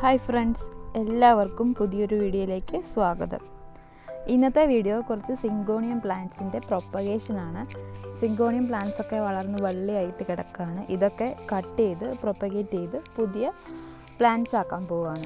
hi friends എല്ലാവർക്കും പുതിയൊരു വീഡിയോയിലേക്ക് സ്വാഗതം ഇന്നത്തെ വീഡിയോ കുറച്ച് സിങ്കോണിയം പ്ലാന്റ്സിൻ്റെ പ്രൊപ്പഗേഷനാണ് സിങ്കോണിയം പ്ലാന്റ്സ് ഒക്കെ വളർന്ന് വള്ളിയായിട്ട് കിടക്കുകയാണ് ഇതൊക്കെ കട്ട് ചെയ്ത് പ്രൊപ്പഗേറ്റ് ചെയ്ത് പുതിയ പ്ലാന്റ്സ് ആക്കാൻ പോവുകയാണ്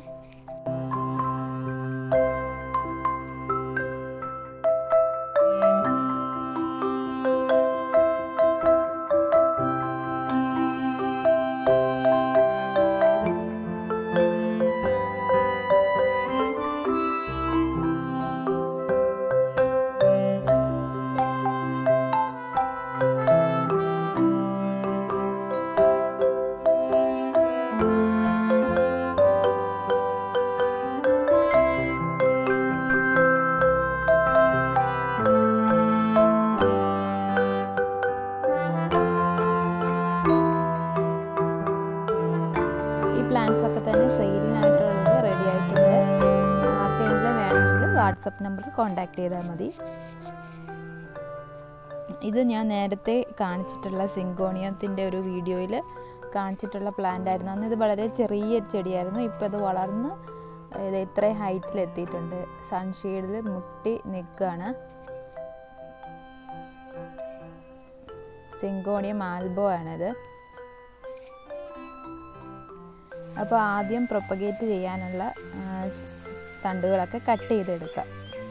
ഈ പ്ലാന്റ്സ് ഒക്കെ തന്നെ സെയിലിനായിട്ടുള്ളത് റെഡി ആയിട്ടുണ്ട് ആർക്കെങ്കിലും വേണമെങ്കിൽ വാട്സപ്പ് നമ്പറിൽ കോൺടാക്ട് ചെയ്താൽ മതി ഇത് ഞാൻ നേരത്തെ കാണിച്ചിട്ടുള്ള സിങ്കോണിയത്തിൻ്റെ ഒരു വീഡിയോയിൽ കാണിച്ചിട്ടുള്ള പ്ലാന്റ് ആയിരുന്നു അന്ന് ഇത് വളരെ ചെറിയ ചെടിയായിരുന്നു ഇപ്പോൾ ഇത് വളർന്ന് ഇത് ഇത്രയും ഹൈറ്റിൽ എത്തിയിട്ടുണ്ട് സൺഷെയ്ഡിൽ മുട്ടി നിൽക്കുകയാണ് സിങ്കോണിയം ആൽബോ ആണിത് അപ്പോൾ ആദ്യം പ്രൊപ്പഗേറ്റ് ചെയ്യാനുള്ള ആ, തണ്ടുകളൊക്കെ കട്ട് ചെയ്തെടുക്കുക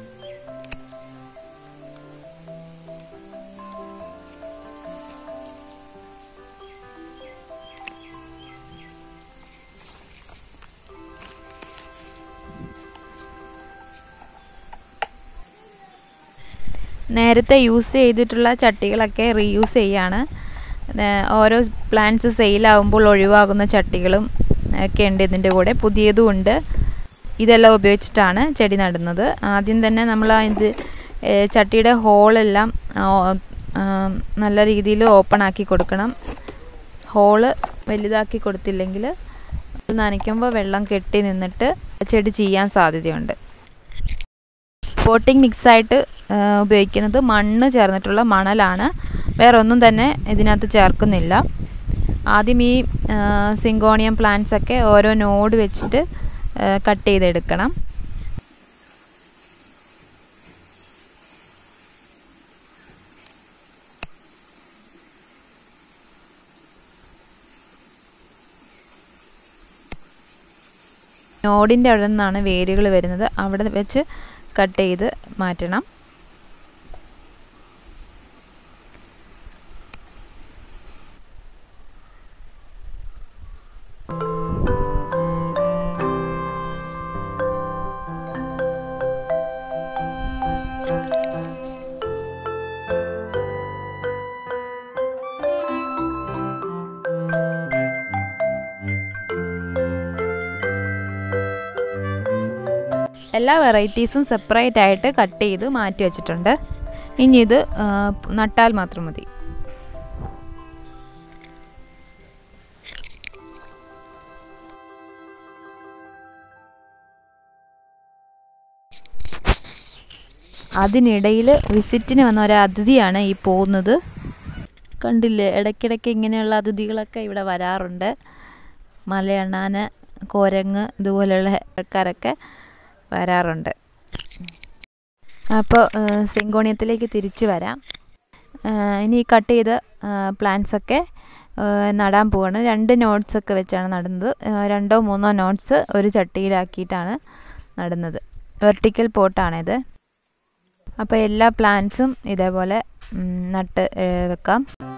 നേരത്തെ യൂസ് ചെയ്തിട്ടുള്ള ചട്ടികളൊക്കെ റീയൂസ് ചെയ്യാണ് ഏർ ഓരോ പ്ലാന്റ്സ് സെയിലാവുമ്പോൾ ഒഴിവാകുന്ന ചട്ടികളും ഒക്കെ ഉണ്ട് ഇതിൻ്റെ കൂടെ പുതിയതും ഉണ്ട് ഇതെല്ലാം ഉപയോഗിച്ചിട്ടാണ് ചെടി നടുന്നത് ആദ്യം തന്നെ നമ്മൾ ഇത് ഏർ ചട്ടിയുടെ ഹോളെല്ലാം നല്ല രീതിയിൽ ഓപ്പൺ ആക്കി കൊടുക്കണം ഹോള് വലുതാക്കി കൊടുത്തില്ലെങ്കിൽ അത് നനയ്ക്കുമ്പോൾ വെള്ളം കെട്ടി നിന്നിട്ട് ചെടി ചെയ്യാൻ സാധ്യതയുണ്ട് പോട്ടിംഗ് മിക്സായിട്ട് ഉപയോഗിക്കുന്നത് മണ്ണ് ചേർന്നിട്ടുള്ള മണലാണ് വേറെ ഒന്നും തന്നെ ഇതിനകത്ത് ചേർക്കുന്നില്ല ആദ്യം ഈ സിങ്കോണിയം പ്ലാന്റ്സ് ഒക്കെ ഓരോ നോഡ് വെച്ചിട്ട് കട്ട് ചെയ്തെടുക്കണം നോഡിൻ്റെ അവിടെ നിന്നാണ് വേരുകൾ വരുന്നത് അവിടെ വെച്ച് കട്ട് ചെയ്ത് മാറ്റണം എല്ലാ വെറൈറ്റീസും സെപ്പറേറ്റ് ആയിട്ട് കട്ട് ചെയ്ത് മാറ്റി വെച്ചിട്ടുണ്ട് ഇനി ഇത് ആ, നട്ടാൽ മാത്രം മതി അതിനിടയിൽ വിസിറ്റിന് വന്ന ഒരു അതിഥിയാണ് ഈ പോകുന്നത് കണ്ടില്ലേ ഇടയ്ക്കിടയ്ക്ക് ഇങ്ങനെയുള്ള അതിഥികളൊക്കെ ഇവിടെ വരാറുണ്ട് മലയണ്ണാൻ കോരങ്ങ് ഇതുപോലെയുള്ള ആൾക്കാരൊക്കെ വരാറുണ്ട് അപ്പോൾ സിങ്കോണിയത്തിലേക്ക് തിരിച്ചു വരാം ആ, ഇനി കട്ട് ചെയ്ത പ്ലാന്റ്സ് ഒക്കെ ആ, നടാൻ പോവാണ് രണ്ട് നോട്ട്സ് ഒക്കെ വെച്ചാണ് നടുന്നത് ആ, രണ്ടോ മൂന്നോ നോട്ട്സ് ഒരു ചട്ടിയിലാക്കിയിട്ടാണ് നടുന്നത് വെർട്ടിക്കൽ പോട്ടാണിത് അപ്പോൾ എല്ലാ പ്ലാന്റ്സും ഇതേപോലെ ഉം, നട്ട് ഏ, വെക്കാം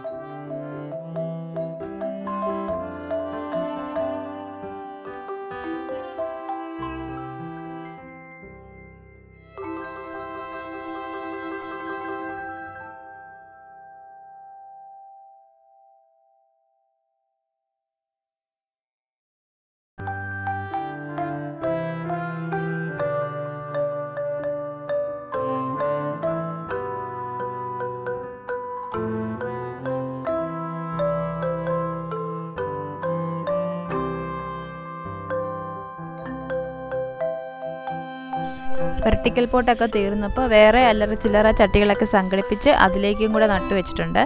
വെർട്ടിക്കൽ പോട്ടൊക്കെ തീർന്നപ്പോൾ വേറെ അല്ലറ ചില്ലറ ചട്ടികളൊക്കെ സംഘടിപ്പിച്ച് അതിലേക്കും കൂടെ നട്ടു വെച്ചിട്ടുണ്ട്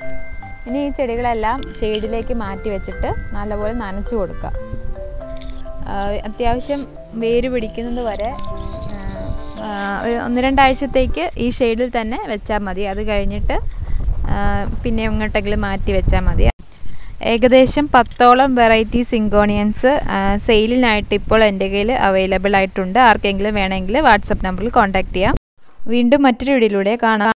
ഇനി ഈ ചെടികളെല്ലാം ഷെയ്ഡിലേക്ക് മാറ്റി വെച്ചിട്ട് നല്ലപോലെ നനച്ചു കൊടുക്കുക ആ, അത്യാവശ്യം വേര് പിടിക്കുന്നത് വരെ ആ, ആ, ഒരു ഒന്ന് രണ്ടാഴ്ചത്തേക്ക് ഈ ഷെയ്ഡിൽ തന്നെ വെച്ചാൽ മതി അത് കഴിഞ്ഞിട്ട് ആ, പിന്നെ എങ്ങോട്ടെങ്കിലും മാറ്റി വെച്ചാൽ മതി ഏകദേശം പത്തോളം വെറൈറ്റി സിങ്കോണിയൻസ് സെയിലിനായിട്ട് ഇപ്പോൾ എൻ്റെ കയ്യിൽ അവൈലബിൾ ആയിട്ടുണ്ട് ആർക്കെങ്കിലും വേണമെങ്കിൽ വാട്സപ്പ് നമ്പറിൽ കോൺടാക്റ്റ് ചെയ്യാം വീണ്ടും മറ്റൊരു വീഡിയോയിലൂടെ കാണാം